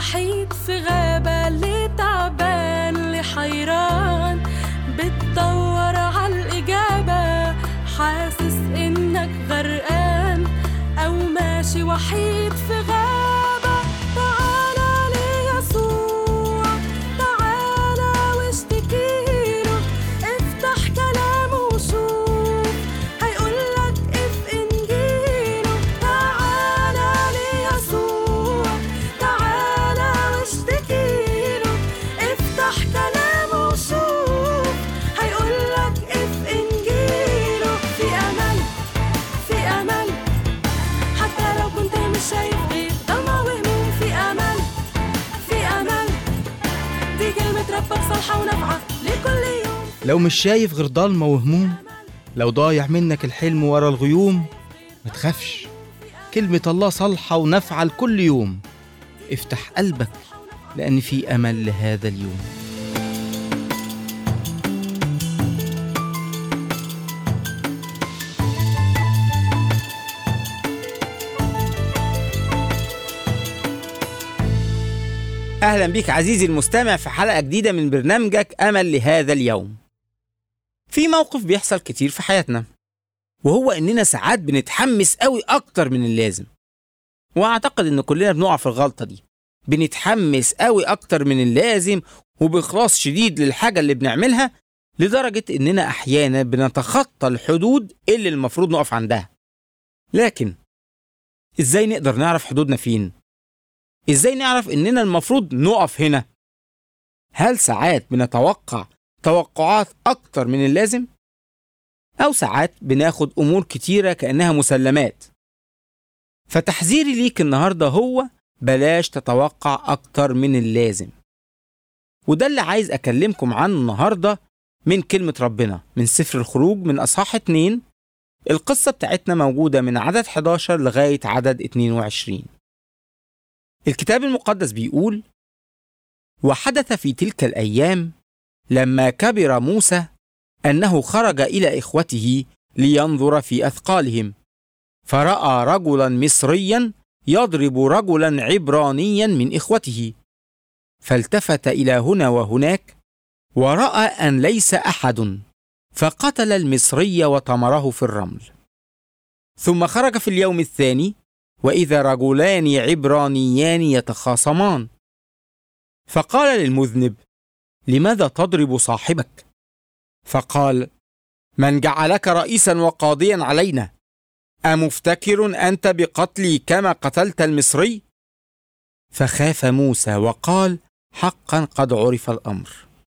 وحيد في غابة اللي تعبان اللي حيران بتدور عالإجابة حاسس إنك غرقان أو ماشي وحيد في غابة تعالى ليسوع تعالى واشتكيله افتح كلامه وشوف هيقولك اف انجيله تعالى ليسوع تعالى واشتكيله افتح كلامه وشوف هيقولك اف انجيله في امل في امل حتى لو كنت مش شايف غير ضلمة وهموم في امل في امل دي كلمة ربك صالحة ونافعة لكل يوم لو مش شايف غير ضلمة وهموم لو ضايع منك الحلم ورا الغيوم ما تخافش كلمة الله صالحة ونافعة لكل يوم افتح قلبك لأن في أمل لهذا اليوم أهلا بك عزيزي المستمع في حلقة جديدة من برنامجك أمل لهذا اليوم. في موقف بيحصل كتير في حياتنا وهو إننا ساعات بنتحمس قوي أكتر من اللازم. وأعتقد إن كلنا بنقع في الغلطة دي. بنتحمس قوي أكتر من اللازم وبإخلاص شديد للحاجة اللي بنعملها لدرجة إننا أحيانا بنتخطى الحدود اللي المفروض نقف عندها. لكن إزاي نقدر نعرف حدودنا فين؟ ازاي نعرف اننا المفروض نقف هنا هل ساعات بنتوقع توقعات اكتر من اللازم او ساعات بناخد امور كتيره كانها مسلمات فتحذيري ليك النهارده هو بلاش تتوقع اكتر من اللازم وده اللي عايز اكلمكم عنه النهارده من كلمه ربنا من سفر الخروج من اصحاح 2 القصه بتاعتنا موجوده من عدد 11 لغايه عدد 22 الكتاب المقدس بيقول وحدث في تلك الايام لما كبر موسى انه خرج الى اخوته لينظر في اثقالهم فراى رجلا مصريا يضرب رجلا عبرانيا من اخوته فالتفت الى هنا وهناك وراى ان ليس احد فقتل المصري وطمره في الرمل ثم خرج في اليوم الثاني واذا رجلان عبرانيان يتخاصمان فقال للمذنب لماذا تضرب صاحبك فقال من جعلك رئيسا وقاضيا علينا امفتكر انت بقتلي كما قتلت المصري فخاف موسى وقال حقا قد عرف الامر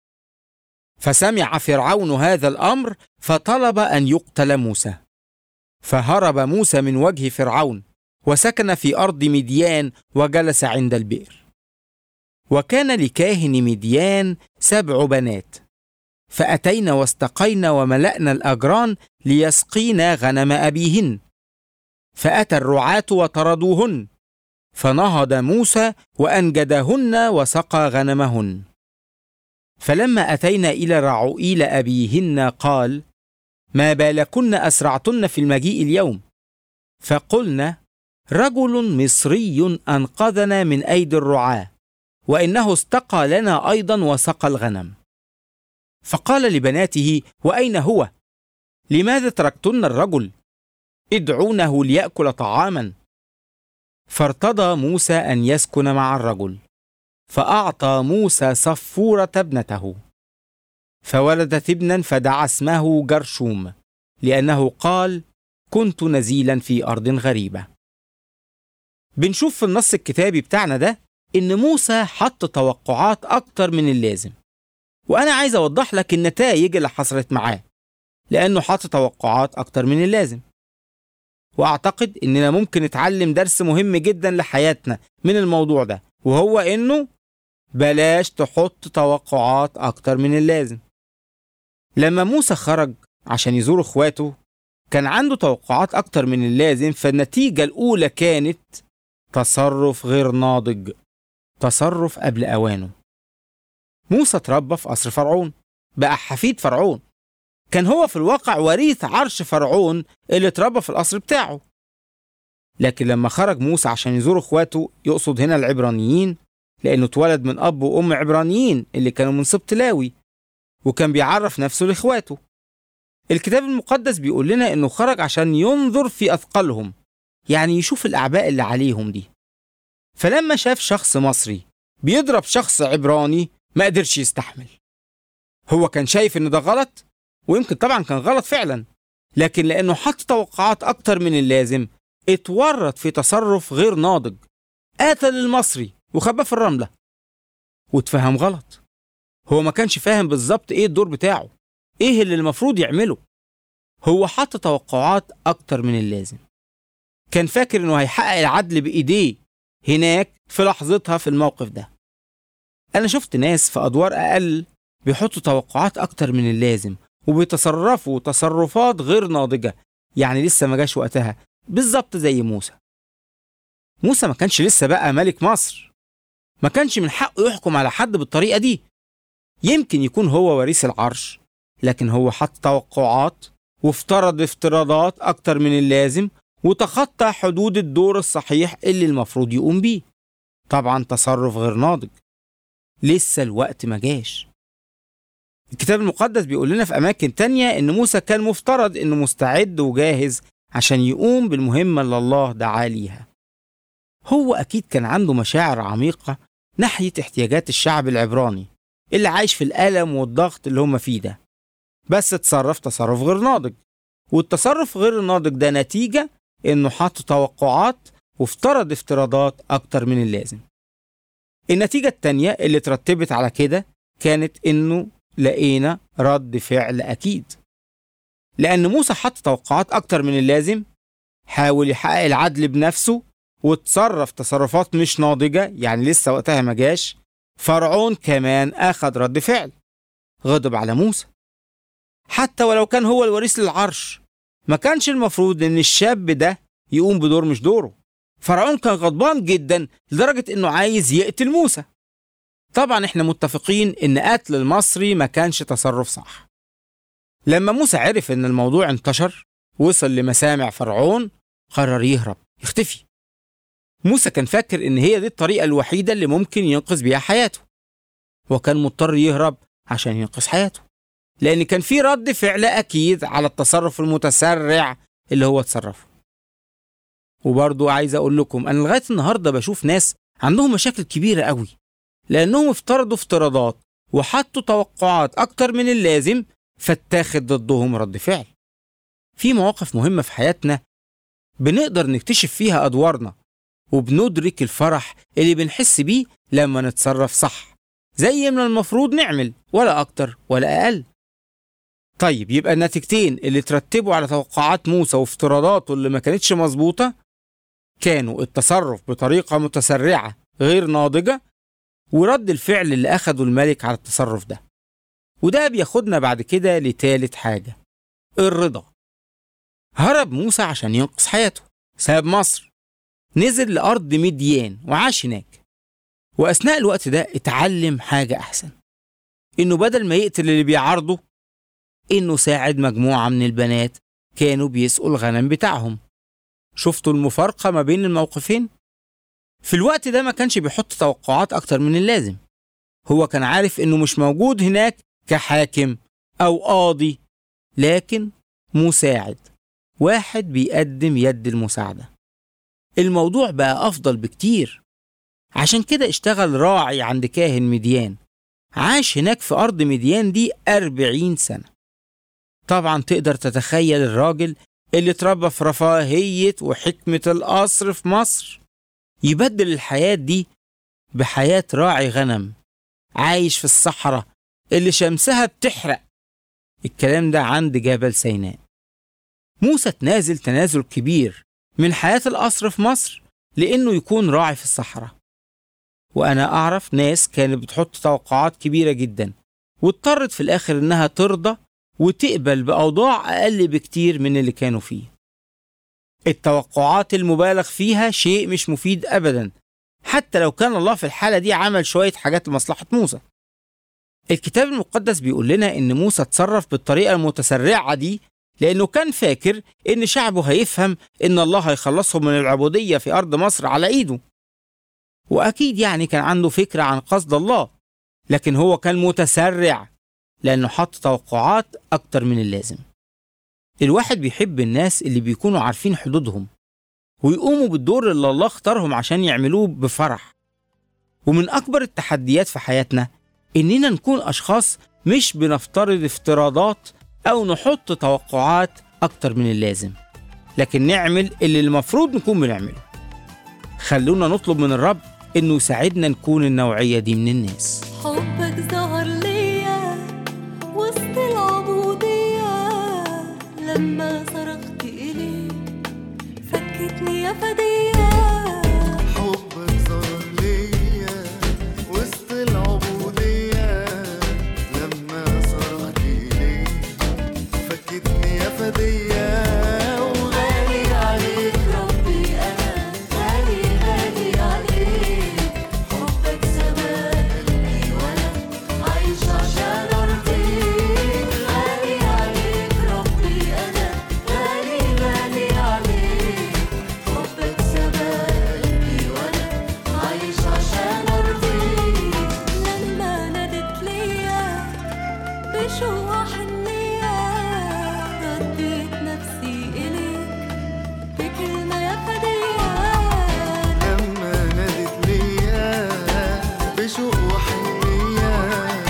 فسمع فرعون هذا الامر فطلب ان يقتل موسى فهرب موسى من وجه فرعون وسكن في ارض مديان وجلس عند البئر وكان لكاهن مديان سبع بنات فاتينا واستقينا وملانا الاجران ليسقينا غنم ابيهن فاتى الرعاه وطردوهن فنهض موسى وانجدهن وسقى غنمهن فلما اتينا الى رعوئيل ابيهن قال ما بالكن اسرعتن في المجيء اليوم فقلنا رجل مصري انقذنا من ايدي الرعاه وانه استقى لنا ايضا وسقى الغنم فقال لبناته واين هو لماذا تركتن الرجل ادعونه لياكل طعاما فارتضى موسى ان يسكن مع الرجل فاعطى موسى صفوره ابنته فولدت ابنا فدعا اسمه جرشوم لانه قال كنت نزيلا في ارض غريبه بنشوف في النص الكتابي بتاعنا ده ان موسى حط توقعات اكتر من اللازم وانا عايز اوضح لك النتائج اللي حصلت معاه لانه حط توقعات اكتر من اللازم واعتقد اننا ممكن نتعلم درس مهم جدا لحياتنا من الموضوع ده وهو انه بلاش تحط توقعات اكتر من اللازم لما موسى خرج عشان يزور اخواته كان عنده توقعات اكتر من اللازم فالنتيجة الاولى كانت تصرف غير ناضج تصرف قبل اوانه موسى اتربى في قصر فرعون بقى حفيد فرعون كان هو في الواقع وريث عرش فرعون اللي اتربى في القصر بتاعه لكن لما خرج موسى عشان يزور اخواته يقصد هنا العبرانيين لأنه اتولد من أب وأم عبرانيين اللي كانوا من سبط لاوي وكان بيعرف نفسه لإخواته الكتاب المقدس بيقول لنا إنه خرج عشان ينظر في أثقالهم يعني يشوف الأعباء اللي عليهم دي فلما شاف شخص مصري بيضرب شخص عبراني ما قدرش يستحمل هو كان شايف إن ده غلط ويمكن طبعا كان غلط فعلا لكن لأنه حط توقعات أكتر من اللازم اتورط في تصرف غير ناضج قتل المصري وخباه في الرملة واتفهم غلط هو ما كانش فاهم بالظبط ايه الدور بتاعه ايه اللي المفروض يعمله هو حط توقعات اكتر من اللازم كان فاكر انه هيحقق العدل بايديه هناك في لحظتها في الموقف ده انا شفت ناس في ادوار اقل بيحطوا توقعات اكتر من اللازم وبيتصرفوا تصرفات غير ناضجة يعني لسه ما جاش وقتها بالظبط زي موسى موسى ما كانش لسه بقى ملك مصر ما كانش من حقه يحكم على حد بالطريقة دي يمكن يكون هو وريث العرش لكن هو حط توقعات وافترض افتراضات أكتر من اللازم وتخطى حدود الدور الصحيح اللي المفروض يقوم بيه طبعا تصرف غير ناضج لسه الوقت ما جاش الكتاب المقدس بيقول لنا في أماكن تانية إن موسى كان مفترض إنه مستعد وجاهز عشان يقوم بالمهمة اللي الله دعاه ليها هو أكيد كان عنده مشاعر عميقة ناحية احتياجات الشعب العبراني اللي عايش في الألم والضغط اللي هم فيه ده بس اتصرف تصرف غير ناضج والتصرف غير الناضج ده نتيجة إنه حط توقعات وافترض افتراضات أكتر من اللازم النتيجة التانية اللي ترتبت على كده كانت إنه لقينا رد فعل أكيد لأن موسى حط توقعات أكتر من اللازم حاول يحقق العدل بنفسه وتصرف تصرفات مش ناضجة يعني لسه وقتها ما جاش فرعون كمان أخد رد فعل غضب على موسى حتى ولو كان هو الوريث للعرش ما كانش المفروض إن الشاب ده يقوم بدور مش دوره فرعون كان غضبان جدا لدرجة إنه عايز يقتل موسى طبعا احنا متفقين إن قتل المصري ما كانش تصرف صح لما موسى عرف إن الموضوع انتشر وصل لمسامع فرعون قرر يهرب يختفي موسى كان فاكر إن هي دي الطريقة الوحيدة اللي ممكن ينقذ بيها حياته وكان مضطر يهرب عشان ينقذ حياته لأن كان في رد فعل أكيد على التصرف المتسرع اللي هو اتصرفه وبرضو عايز أقول لكم أنا لغاية النهاردة بشوف ناس عندهم مشاكل كبيرة قوي لأنهم افترضوا افتراضات وحطوا توقعات أكتر من اللازم فاتاخد ضدهم رد فعل في مواقف مهمة في حياتنا بنقدر نكتشف فيها أدوارنا وبندرك الفرح اللي بنحس بيه لما نتصرف صح زي ما المفروض نعمل ولا أكتر ولا أقل طيب يبقى النتيجتين اللي ترتبوا على توقعات موسى وافتراضاته اللي ما كانتش مظبوطة كانوا التصرف بطريقة متسرعة غير ناضجة ورد الفعل اللي أخده الملك على التصرف ده وده بياخدنا بعد كده لتالت حاجة الرضا هرب موسى عشان ينقذ حياته ساب مصر نزل لأرض مديان وعاش هناك وأثناء الوقت ده اتعلم حاجة أحسن إنه بدل ما يقتل اللي بيعارضه إنه ساعد مجموعة من البنات كانوا بيسقوا الغنم بتاعهم شفتوا المفارقة ما بين الموقفين؟ في الوقت ده ما كانش بيحط توقعات أكتر من اللازم هو كان عارف إنه مش موجود هناك كحاكم أو قاضي لكن مساعد واحد بيقدم يد المساعدة الموضوع بقى أفضل بكتير عشان كده اشتغل راعي عند كاهن مديان عاش هناك في أرض مديان دي أربعين سنة طبعا تقدر تتخيل الراجل اللي اتربى في رفاهية وحكمة القصر في مصر يبدل الحياة دي بحياة راعي غنم عايش في الصحراء اللي شمسها بتحرق الكلام ده عند جبل سيناء موسى تنازل تنازل كبير من حياة القصر في مصر لأنه يكون راعي في الصحراء وأنا أعرف ناس كانت بتحط توقعات كبيرة جدا واضطرت في الآخر إنها ترضى وتقبل بأوضاع أقل بكتير من اللي كانوا فيه التوقعات المبالغ فيها شيء مش مفيد أبدا حتى لو كان الله في الحالة دي عمل شوية حاجات لمصلحة موسى الكتاب المقدس بيقول لنا إن موسى اتصرف بالطريقة المتسرعة دي لأنه كان فاكر إن شعبه هيفهم إن الله هيخلصهم من العبودية في أرض مصر على إيده وأكيد يعني كان عنده فكرة عن قصد الله لكن هو كان متسرع لأنه حط توقعات أكتر من اللازم الواحد بيحب الناس اللي بيكونوا عارفين حدودهم ويقوموا بالدور اللي الله اختارهم عشان يعملوه بفرح ومن أكبر التحديات في حياتنا إننا نكون أشخاص مش بنفترض افتراضات أو نحط توقعات أكتر من اللازم لكن نعمل اللي المفروض نكون بنعمله خلونا نطلب من الرب إنه يساعدنا نكون النوعية دي من الناس حبك ظهر ليا وسط العبودية لما صرخت إليك فكتني يا فدية حبك ظهر ليا وسط العبودية لما صرخت إليك فكتني يا فدية وغالي عليك ربي أنا غالي غالي عليك حبك سما قلبي وأنا عايش عشان أرضيك غالي عليك ربي أنا غالي غالي عليك حبك سما قلبي وأنا عايش عشان أرضيك لما نادت ليا بشوق حنية رديت نفسي إليك بكلمة يا فدية لما نادت ليا بشوق وحنية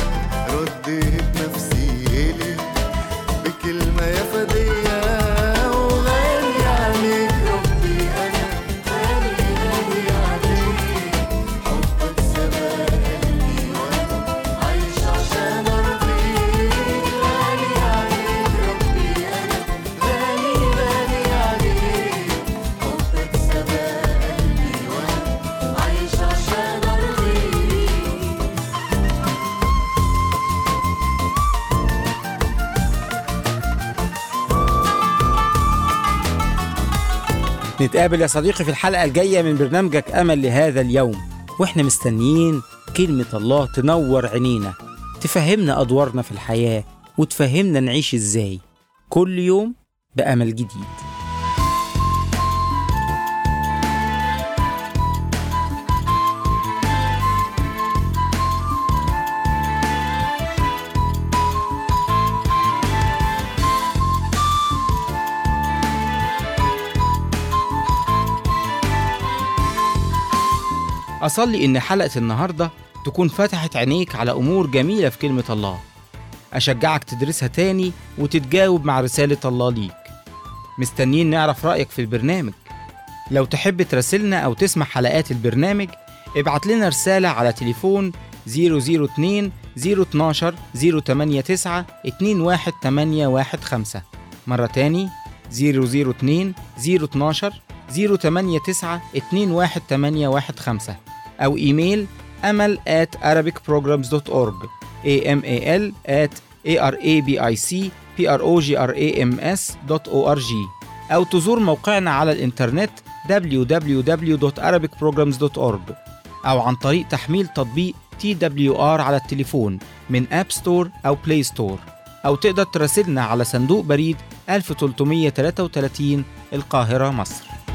رديت نفسي إليك بكلمة يا فدية وغالي عليك ربي أنا غالي غالي عليك حبك سما قلبي وأنا عايش عشان أرضيك غالي عليك ربي أنا غالي غالي عليك حبك سما قلبي وأنا عايش عشان أرضيك نتقابل يا صديقي في الحلقة الجاية من برنامجك أمل لهذا اليوم وإحنا مستنيين كلمة الله تنور عينينا تفهمنا أدوارنا في الحياة وتفهمنا نعيش إزاي كل يوم بأمل جديد أصلي إن حلقة النهاردة تكون فتحت عينيك على أمور جميلة في كلمة الله أشجعك تدرسها تاني وتتجاوب مع رسالة الله ليك مستنيين نعرف رأيك في البرنامج لو تحب تراسلنا أو تسمع حلقات البرنامج ابعت لنا رسالة على تليفون 002 012 089 21815 مرة تاني 002 012 089 21815 أو إيميل أمل at arabicprograms.org amal at arabicprograms.org أو تزور موقعنا على الإنترنت www.arabicprograms.org أو عن طريق تحميل تطبيق TWR على التليفون من أب ستور أو بلاي ستور أو تقدر تراسلنا على صندوق بريد 1333 القاهرة مصر